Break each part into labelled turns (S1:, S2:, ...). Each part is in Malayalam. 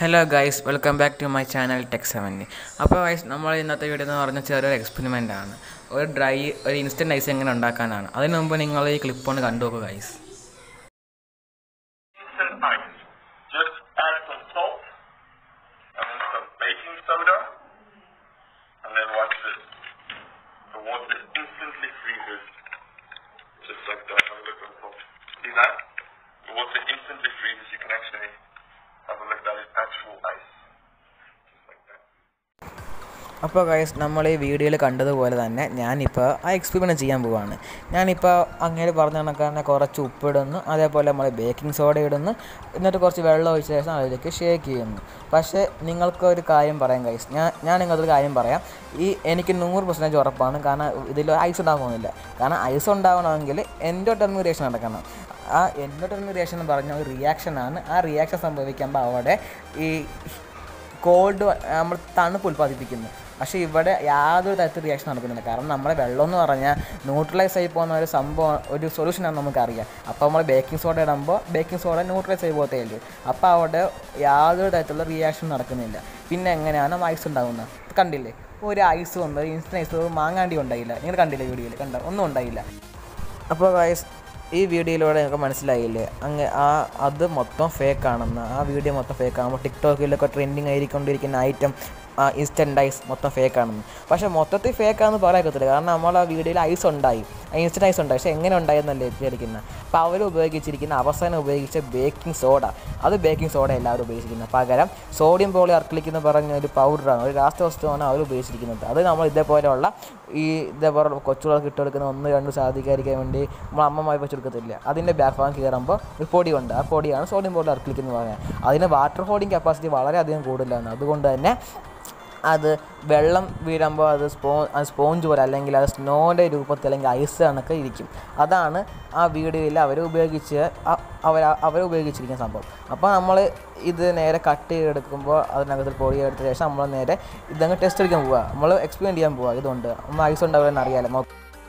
S1: Hello guys welcome back to my channel tech seventy അപ്പോൾ ഗൈസ് നമ്മൾ ഇന്നത്തെ വീഡിയോ എന്ന് പറഞ്ഞ ചെറിയൊരു എക്സ്പെരിമെൻ്റ് ആണ് ഒരു ഡ്രൈ ഒരു ഇൻസ്റ്റൻറ്റ് ഐസ് എങ്ങനെ ഉണ്ടാക്കാനാണ് അതിന് മുമ്പ് നിങ്ങൾ ഈ ക്ലിപ്പ് ഒന്ന് കണ്ടു നോക്കുക guys
S2: instant ice. Just add some salt and then some baking soda, and then watch this. The water instantly freezes, just like that. Have a look on top. See that? The water instantly freezes. You can actually have a look. That is actual ice. Just like that.
S1: അപ്പോൾ ഗൈസ് നമ്മൾ ഈ വീഡിയോയിൽ കണ്ടതുപോലെ തന്നെ ഞാനിപ്പോൾ ആ എക്സ്പെരിമെൻറ്റ് ചെയ്യാൻ പോവാണ് ഞാനിപ്പോൾ അങ്ങനെ പറഞ്ഞ കണക്കാണ് കുറച്ച് ഉപ്പിടുന്നു അതേപോലെ നമ്മൾ ബേക്കിംഗ് സോഡ ഇടുന്നു എന്നിട്ട് കുറച്ച് വെള്ളം ഒഴിച്ച ശേഷം അതിലേക്ക് ഷേക്ക് ചെയ്യുന്നു പക്ഷേ നിങ്ങൾക്ക് ഒരു കാര്യം പറയാം ഗൈസ് ഞാൻ ഞാൻ നിങ്ങൾക്കൊരു കാര്യം പറയാം ഈ എനിക്ക് നൂറ് പെർസെൻറ്റേജ് ഉറപ്പാണ് കാരണം ഇതിൽ ഐസ് ഉണ്ടാകാൻ പോകുന്നില്ല കാരണം ഐസ് ഉണ്ടാവണമെങ്കിൽ എൻഡോടെർമിക് റിയാക്ഷൻ നടക്കണം ആ എൻഡോടെർമിക് റിയാക്ഷൻ എന്ന് പറഞ്ഞ ഒരു റിയാക്ഷനാണ് ആ റിയാക്ഷൻ സംഭവിക്കുമ്പോൾ അവിടെ ഈ കോൾഡ് നമ്മൾ തണുപ്പ് ഉൽപ്പാദിപ്പിക്കുന്നു പക്ഷേ ഇവിടെ യാതൊരു തരത്തിൽ റിയാക്ഷൻ നടക്കുന്നില്ല കാരണം നമ്മുടെ വെള്ളം എന്ന് പറഞ്ഞാൽ ന്യൂട്രലൈസ് ആയി പോകുന്ന ഒരു സംഭവം ഒരു സൊല്യൂഷനാണ് നമുക്കറിയാം അപ്പോൾ നമ്മൾ ബേക്കിംഗ് സോഡ ഇടുമ്പോൾ ബേക്കിംഗ് സോഡ ന്യൂട്രലൈസ് ആയി പോകത്തേ ഉള്ളൂ അപ്പോൾ അവിടെ യാതൊരു തരത്തിലുള്ള റിയാക്ഷൻ നടക്കുന്നില്ല പിന്നെ എങ്ങനെയാണ് ഐസ് ഉണ്ടാകുന്നത് കണ്ടില്ലേ ഒരു ഐസ് ഉണ്ട് ഇൻസ്റ്റൻറ്റ് ഐസ് മാങ്ങാണ്ടി ഉണ്ടായില്ല നിങ്ങൾ കണ്ടില്ലേ വീഡിയോയിൽ കണ്ട ഒന്നും ഉണ്ടായില്ല അപ്പോൾ ഗൈസ് ഈ വീഡിയോയിലൂടെ നിങ്ങൾക്ക് മനസ്സിലായില്ലേ അങ്ങ് ആ അത് മൊത്തം ഫേക്ക് ആണെന്ന് ആ വീഡിയോ മൊത്തം ഫേക്ക് ആകുമ്പോൾ ടിക്ടോക്കിലൊക്കെ ട്രെൻഡിങ് ആയിക്കൊണ്ടിരിക്കുന്ന ഐറ്റം ആ ഇൻസ്റ്റൻറ്റ് ഐസ് മൊത്തം ഫേക്ക് ആണെന്ന് പക്ഷേ മൊത്തത്തിൽ ഫേക്ക് ആണെന്ന് പറയത്തില്ല കാരണം നമ്മൾ ആ വീഡിയോയിൽ ഐസ് ഉണ്ടായി ഇൻസ്റ്റൻറ്റ് ഐസ് ഉണ്ടായി പക്ഷേ എങ്ങനെ ഉണ്ടായെന്നല്ലേ വിചാരിക്കുന്നത് അപ്പോൾ അവർ ഉപയോഗിച്ചിരിക്കുന്ന അവസാനം ഉപയോഗിച്ച ബേക്കിംഗ് സോഡ അത് ബേക്കിംഗ് സോഡ എല്ലാവരും ഉപയോഗിച്ചിരിക്കുന്നത് പകരം സോഡിയം പോളി അർക്കിലിക് എന്ന് പറഞ്ഞ ഒരു പൗഡറാണ് ഒരു രാസവസ്തുവാണ് അവർ ഉപയോഗിച്ചിരിക്കുന്നത് അത് നമ്മൾ ഇതേപോലെയുള്ള ഈ ഇതേപോലെ കൊച്ചുകളൊക്കെ ഇട്ട് കൊടുക്കുന്ന ഒന്ന് രണ്ട് സാധിക്കാതിരിക്കാൻ വേണ്ടി നമ്മൾ അമ്മമാർ വെച്ച് കൊടുക്കത്തില്ല അതിൻ്റെ ബാക്ക് ഭാഗം കയറുമ്പോൾ ഒരു പൊടിയുണ്ട് ആ പൊടിയാണ് സോഡിയം പോളി അർക്കിലിക് എന്ന് പറയുന്നത് അതിന് വാട്ടർ ഹോൾഡിങ് കപ്പാസിറ്റി വളരെയധികം കൂടുതലാണ് അതുകൊണ്ട് തന്നെ അത് വെള്ളം വീഴുമ്പോൾ അത് സ്പോ അത് സ്പോഞ്ച് പോലെ അല്ലെങ്കിൽ അത് സ്നോയുടെ രൂപത്തിൽ അല്ലെങ്കിൽ ഐസ് കണക്ക് ഇരിക്കും അതാണ് ആ വീഡിയോയിൽ അവർ ഉപയോഗിച്ച് അവർ അവർ ഉപയോഗിച്ചിരിക്കുന്ന സംഭവം അപ്പോൾ നമ്മൾ ഇത് നേരെ കട്ട് ചെയ്തെടുക്കുമ്പോൾ അതിനകത്ത് പൊടി എടുത്ത ശേഷം നമ്മൾ നേരെ ഇതങ്ങ് ടെസ്റ്റ് അടിക്കാൻ പോവുക നമ്മൾ എക്സ്പെരിമെൻറ്റ് ചെയ്യാൻ പോവുക ഇതുകൊണ്ട് നമ്മൾ ഐസ് ഉണ്ടാവുമെന്ന് അറിയാമല്ലോ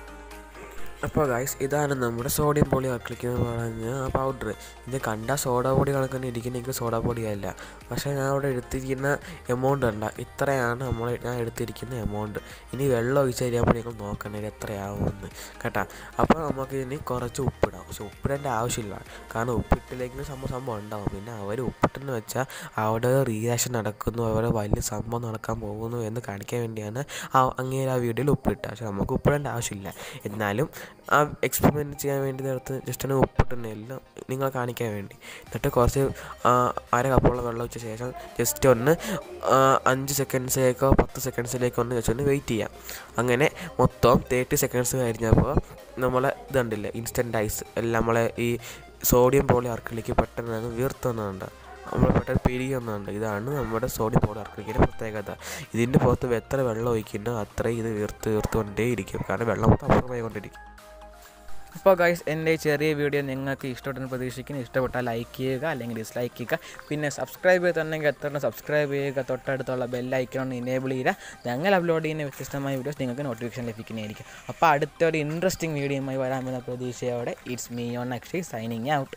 S1: അപ്പോൾ ഗൈസ് ഇതാണ് നമ്മുടെ സോഡിയം പോളി അക്ലിക്ക് എന്ന് പറഞ്ഞ ആ പൗഡർ ഇത് കണ്ട സോഡ പൊടി കണക്കിന് ഇരിക്കുന്നെങ്കിൽ സോഡ പൊടിയല്ല പക്ഷേ ഞാൻ അവിടെ എടുത്തിരിക്കുന്ന എമൗണ്ട് അല്ല ഇത്രയാണ് നമ്മൾ ഞാൻ എടുത്തിരിക്കുന്ന എമൗണ്ട് ഇനി വെള്ളം ഒഴിച്ച് കഴിയുമ്പോൾ നിങ്ങൾ നോക്കണം ഇത് എത്രയാവുമെന്ന് കേട്ടാ അപ്പോൾ നമുക്ക് ഇനി കുറച്ച് ഉപ്പിടാം പക്ഷെ ഉപ്പിടേണ്ട ആവശ്യമില്ല കാരണം ഉപ്പിട്ടില്ലെങ്കിൽ സംഭവം സംഭവം ഉണ്ടാവും പിന്നെ അവർ ഉപ്പിട്ടെന്ന് വെച്ചാൽ അവിടെ റിയാക്ഷൻ നടക്കുന്നു അവിടെ വലിയ സംഭവം നടക്കാൻ പോകുന്നു എന്ന് കാണിക്കാൻ വേണ്ടിയാണ് ആ അങ്ങേര് ആ വീഡിയോയിൽ ഉപ്പിട്ടത് പക്ഷെ നമുക്ക് ഉപ്പിടേണ്ട ആവശ്യമില്ല എന്നാലും ആ എക്സ്പെരിമെൻറ്റ് ചെയ്യാൻ വേണ്ടി നേരത്ത് ജസ്റ്റ് ഒന്ന് ഉപ്പിട്ടുന്നെല്ലാം നിങ്ങളെ കാണിക്കാൻ വേണ്ടി എന്നിട്ട് കുറച്ച് ആ, അര കപ്പോളം വെള്ളം വെച്ച ശേഷം ജസ്റ്റ് ഒന്ന് ആ, അഞ്ച് സെക്കൻഡ്സിലേക്കോ പത്ത് സെക്കൻഡ്സിലേക്കോ ഒന്ന് ജസ്റ്റ് ഒന്ന് വെയിറ്റ് ചെയ്യാം അങ്ങനെ മൊത്തം തേർട്ടി സെക്കൻഡ്സ് കഴിഞ്ഞപ്പോൾ നമ്മളെ ഇതുണ്ടല്ലേ ഇൻസ്റ്റൻറ്റ് ഐസ് എല്ലാം നമ്മളെ ഈ സോഡിയം പോളി അർക്കിലേക്ക് പെട്ടെന്ന് അങ്ങ് വീർത്ത് വന്നുണ്ട് നമ്മൾ പെട്ടെന്ന് പിരികി വന്നുണ്ട് ഇതാണ് നമ്മുടെ സോഡിയം പോളി അർക്കിക്കിൻ്റെ പ്രത്യേകത ഇതിൻ്റെ പുറത്ത് എത്ര വെള്ളം ഒഴിക്കുന്നുണ്ടോ അത്രയും ഇത് വീർത്ത് വീർത്തുകൊണ്ടേ ഇരിക്കും കാരണം വെള്ളം മൊത്തം അപ്പുറമായി കൊണ്ടിരിക്കും അപ്പോൾ ഗൈസ് എൻ്റെ ഈ ചെറിയ വീഡിയോ നിങ്ങൾക്ക് ഇഷ്ടപ്പെട്ടെന്ന് പ്രതീക്ഷിക്കുന്നു ഇഷ്ടപ്പെട്ടാൽ ലൈക്ക് ചെയ്യുക അല്ലെങ്കിൽ ഡിസ്ലൈക്ക് ചെയ്യുക പിന്നെ സബ്സ്ക്രൈബ് ചെയ്തിട്ടുണ്ടെങ്കിൽ എത്ര സബ്സ്ക്രൈബ് ചെയ്യുക തൊട്ടടുത്തുള്ള ബെല്ലൈക്കൺ ഇനേബിൾ ചെയ്യുക ഞങ്ങൾ അപ്ലോഡ് ചെയ്യുന്ന വ്യത്യസ്തമായ വീഡിയോസ് നിങ്ങൾക്ക് നോട്ടിഫിക്കേഷൻ ലഭിക്കുന്നതായിരിക്കും അപ്പോൾ അടുത്തൊരു ഇൻട്രസ്റ്റിംഗ് വീഡിയോയുമായി വരാമെന്ന പ്രതീക്ഷയോടെ it's me on Akshay signing out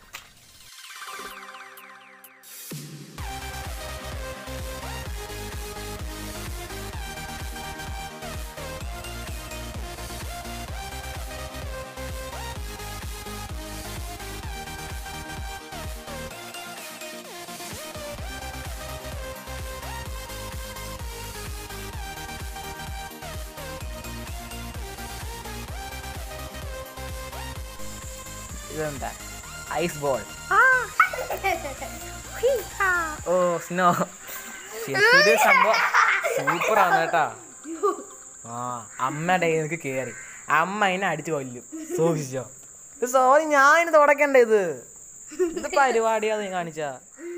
S1: ഇതെന്താ ഐസ് ബോൾ ഓ സ്നോ ശരിക്കൊരു സംഭവം സൂപ്പറാണ് കേട്ടാ ആ അമ്മയുടെ എനിക്ക് കേറി അമ്മ അതിനെ അടിച്ചു കൊല്ലും സൂക്ഷിച്ചോ സോറി ഞാൻ തുടക്കണ്ടേ ഇത് ഇത് പരിപാടിയാ നീ കാണിച്ചാ